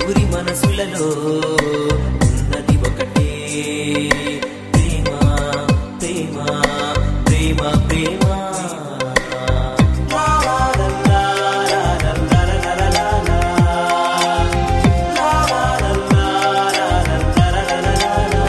ఇరువురి మనసులలో ఉన్నది ఒకటే ప్రేమ ప్రేమ ప్రేమ ప్రేమ లా లా లా లా లా లా లా లా లా లా. లా లా లా లా లా లా లా లా లా లా.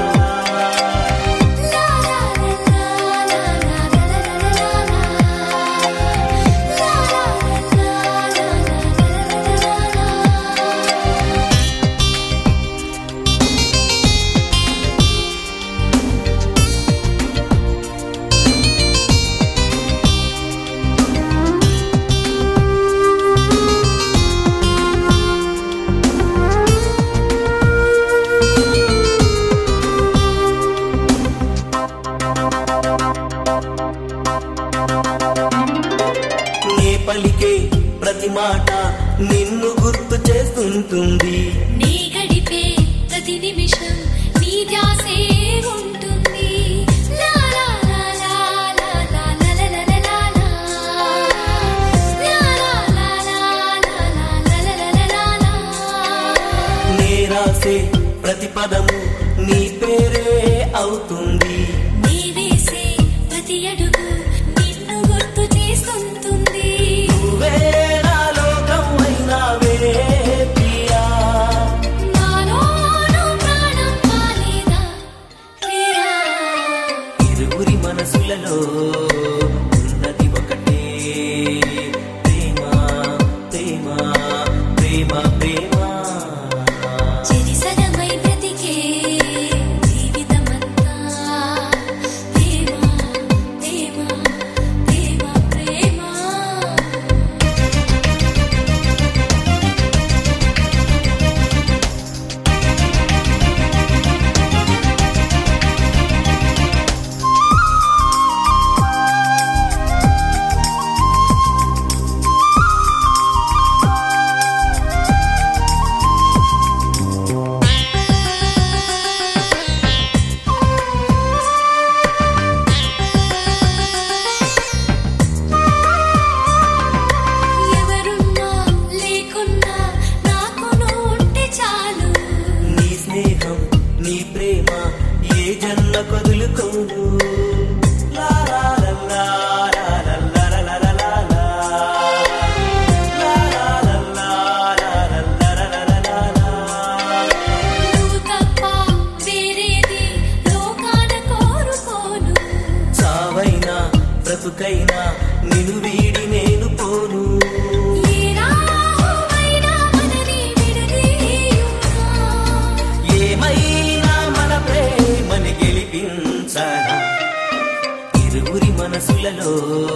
నే పలికే ప్రతి మాట నిన్ను గుర్తు చేస్తుంటుంది నీ గడిపే ప్రతి నిమిషం నీ ధ్యాసే ఉంటుంది లా లా లా లా లా లా లా లా లా లా లా. లా లా లా లా లా లా లా లా లా లా లా. నే రాసే ప్రతి పదము నీ పేరే అవుతుంది నీ వేసే ప్రతి అడుగు నిన్ను గుర్తు చేస్తుంటుంది నువ్వే నా లోకం అయినావే ప్రియా నాలోను ప్రాణం కాలేదా ప్రియా ఇరువురి మనసులలో ఉన్నది ఒకటే ప్రేమ ప్రేమ ప్రేమ ప్రేమ చెరిసగమై బ్రతికే జీవితమంతా ప్రేమ ప్రేమ ప్రేమ ప్రేమ ఎవరున్నా లేకున్నా నాకు నువ్వుంటే చాలు నీ స్నేహం నీ ప్రేమ ఏ జన్మ కదులుకోను లా లా లా లా లా లా లా లా లా లా లా. లా లా లా లా లా లా లా లా లా లా. నువ్వు తప్ప వేరేది లోకాన కోరుకోను చావైనా బ్రతుకైనా నిన్ను వీడి నేను పోను ఏ రాహువైనా మనని విడదీయునా ఏమైనా మన ప్రేమని గెలిపించనా ఇరువురి మనసులలో